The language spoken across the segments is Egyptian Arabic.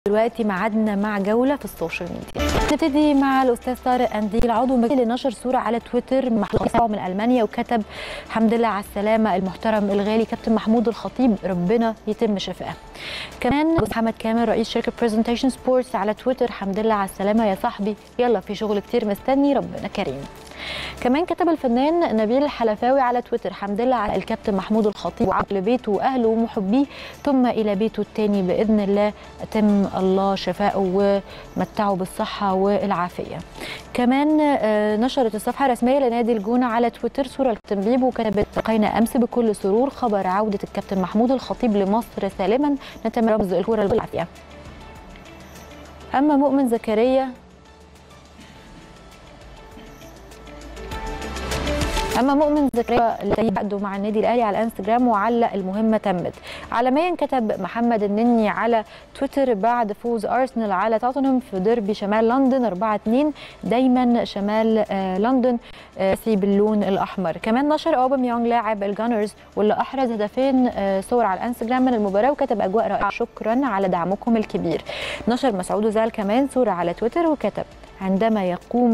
دلوقتي ميعادنا مع جوله في السوشيال ميديا نبتدي مع الاستاذ طارق انديل عضو مجلس اللي نشر صوره على تويتر محمود من المانيا وكتب الحمد لله على السلامه المحترم الغالي كابتن محمود الخطيب ربنا يتم شفائه كمان محمد كامل رئيس شركه برزنتيشن سبورتس على تويتر الحمد لله على السلامه يا صاحبي يلا في شغل كتير مستني ربنا كريم كمان كتب الفنان نبيل الحلفاوي على تويتر الحمد لله على الكابتن محمود الخطيب وعلى بيته واهله ومحبيه ثم الى بيته الثاني باذن الله اتم الله شفائه ومتعه بالصحه والعافيه. كمان نشرت الصفحه الرسميه لنادي الجونه على تويتر صوره للتنبيب وكتبت التقينا امس بكل سرور خبر عوده الكابتن محمود الخطيب لمصر سالما نتمنى رمز الكره بالعافيه. اما مؤمن زكريا اما مؤمن زكريا اللي عقده مع النادي الاهلي على الانستجرام وعلق المهمه تمت عالميا كتب محمد النني على تويتر بعد فوز ارسنال على توتنهام في ديربي شمال لندن 4 2 دايما شمال لندن سي باللون الاحمر كمان نشر اوباميونج لاعب الجانرز واللي احرز هدفين صور على الانستجرام من المباراه وكتب اجواء رائعه شكرا على دعمكم الكبير نشر مسعود زال كمان صوره على تويتر وكتب عندما يقوم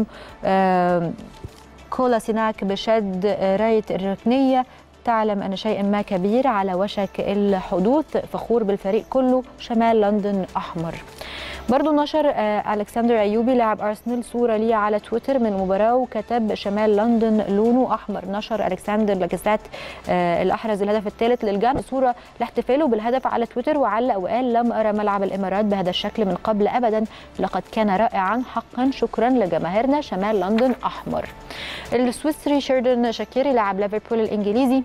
كولا سيناك بشد راية الركنية تعلم أن شيئا ما كبير على وشك الحدوث فخور بالفريق كله شمال لندن أحمر برضو نشر ألكسندر أيوبي لاعب أرسنال صورة ليه على تويتر من المباراة وكتب شمال لندن لونه أحمر نشر ألكسندر لاجسات اللي أحرز الهدف الثالث للجان صورة لاحتفاله بالهدف على تويتر وعلق وقال لم أرى ملعب الإمارات بهذا الشكل من قبل أبدا لقد كان رائعا حقا شكرا لجماهيرنا شمال لندن أحمر السويسري شيردن شاكيري لاعب ليفربول الإنجليزي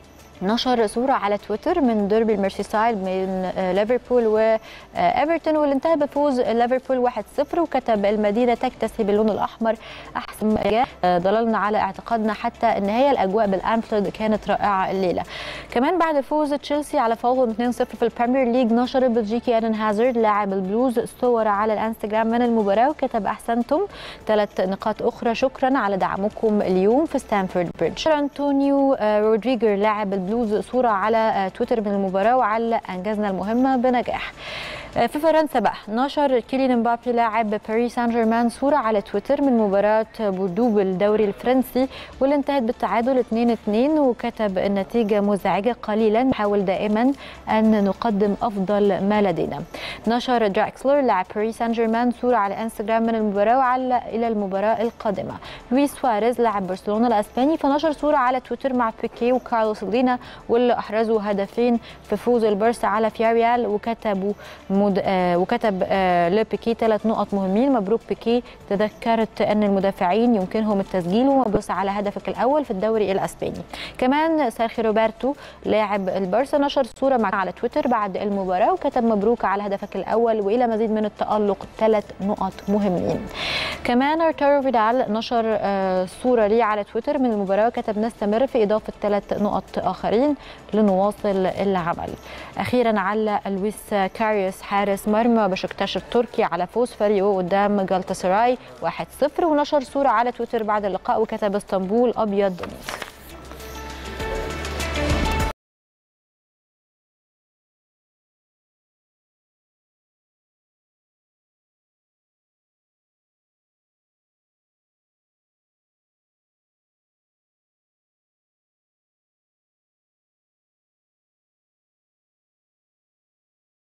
نشر صورة على تويتر من ديربي الميرسيسايد من ليفربول وإيفرتون واللي انتهى بفوز ليفربول 1-0 وكتب المدينة تكتسي باللون الأحمر أحسن ضللنا على اعتقادنا حتى النهاية الأجواء بالأنفيلد كانت رائعة الليلة كمان بعد فوز تشيلسي على فولهام 2-0 في البريمير ليج نشر بلجيكي أدن هازارد لاعب البلوز صور على الانستجرام من المباراة وكتب أحسنتم ثلاث نقاط أخرى شكرا على دعمكم اليوم في ستانفورد بريدج أنطونيو رودريجر لاعب البلوز صورة على تويتر من المباراة وعلق أنجزنا المهمة بنجاح في فرنسا بقى نشر كيليان مبابي لاعب باريس سان جيرمان صوره على تويتر من مباراه بوردو بالدوري الفرنسي واللي انتهت بالتعادل 2-2 وكتب النتيجه مزعجه قليلا نحاول دائما ان نقدم افضل ما لدينا نشر دراكسلر لاعب باريس سان جيرمان صوره على انستغرام من المباراه وعلق الى المباراه القادمه لويس سواريز لاعب برشلونه الاسباني فنشر صوره على تويتر مع بيكي وكارلوس لينا واللي احرزوا هدفين في فوز البرسا على فياريال وكتبوا مد... آه وكتب آه لبيكي ثلاث نقط مهمين مبروك بيكي تذكرت ان المدافعين يمكنهم التسجيل ومبروك على هدفك الاول في الدوري الاسباني كمان سيرخي روبرتو لاعب البرسا نشر صوره مع على تويتر بعد المباراه وكتب مبروك على هدفك الاول والى مزيد من التالق ثلاث نقط مهمين كمان ارتورو فيدال نشر آه صوره ليه على تويتر من المباراه وكتب نستمر في اضافه ثلاث نقط اخرين لنواصل العمل اخيرا علق لويس كاريوس حارس مرمى بشكتاش التركي على فوز فريقه قدام جالتا سراي 1-0 ونشر صوره على تويتر بعد اللقاء وكتب اسطنبول ابيض